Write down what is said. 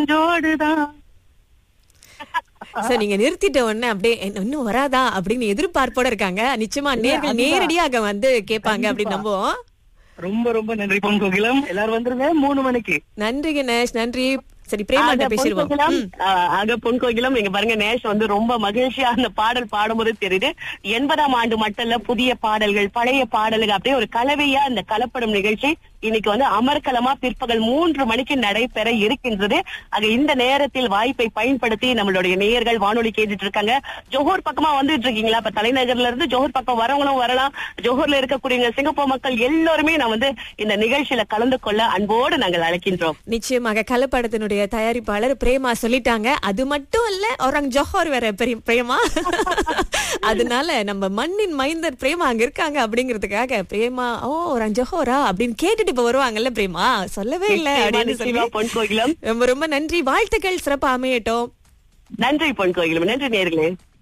நெஞ்சோடுதான் sir நீங்க நிறுத்திட்ட உடனே அப்படியே என்ன இன்னும் வராதா அப்படின்னு எதிர்பார்ப்போட இருக்காங்க நிச்சயமா நேர்கள் அதுதான். நேரடியாக வந்து கேட்பாங்க அப்படின்னு நம்புவோம் ரொம்ப ரொம்ப நன்றி பொன் கோகிலம் எல்லாரும் வந்துருங்க மூணு மணிக்கு நன்றி கணேஷ் நன்றி சரி பிரேமாட்ட ஆக, பேசிடுவோம் பொன் கோகிலம், ம். ஆ, ஆக பொன் கோகிலம் இங்க பாருங்க நேஷ் வந்து ரொம்ப மகிழ்ச்சியா அந்த பாடல் பாடும்போது தெரியுது எண்பதாம் ஆண்டு மட்டும் இல்ல புதிய பாடல்கள் பழைய பாடல்கள் அப்படியே ஒரு கலவையா இந்த கலப்படம் நிகழ்ச்சி இன்னைக்கு வந்து அமர்க்கலமா பிற்பகல் மூன்று மணிக்கு நடைபெற இருக்கின்றது ஆக இந்த நேரத்தில் வாய்ப்பை பயன்படுத்தி நம்மளுடைய நேயர்கள் வானொலி கேட்டுட்டு இருக்காங்க ஜோஹர் பக்கமா வந்துட்டு இருக்கீங்களா இப்ப தலைநகர்ல இருந்து ஜோஹர் பக்கம் வரவங்களும் வரலாம் ஜோஹர்ல இருக்கக்கூடிய சிங்கப்பூர் மக்கள் எல்லாருமே நான் வந்து இந்த நிகழ்ச்சியில கலந்து கொள்ள அன்போடு நாங்கள் அழைக்கின்றோம் நிச்சயமாக கலப்படத்தினுடைய தயாரிப்பாளர் பிரேமா சொல்லிட்டாங்க அது மட்டும் இல்ல ஒரங் ஜோஹர் வேற பெரிய பிரேமா அதனால நம்ம மண்ணின் மைந்தர் பிரேமா அங்க இருக்காங்க அப்படிங்கிறதுக்காக பிரேமா ஓ ஒரங் ஜோஹரா அப்படின்னு கேட்டுட்டு இப்ப வருவாங்கல்ல பிரேமா சொல்லவே இல்ல நிச்சயமா, அப்படின்னு சொல்லி நிச்சயமா, பொன் கோகிலம் ரொம்ப ரொம்ப நன்றி வாழ்த்துக்கள் சிறப்பா அமையட்டும் நன்றி பொன் கோயிலும் நன்றி நேர்களே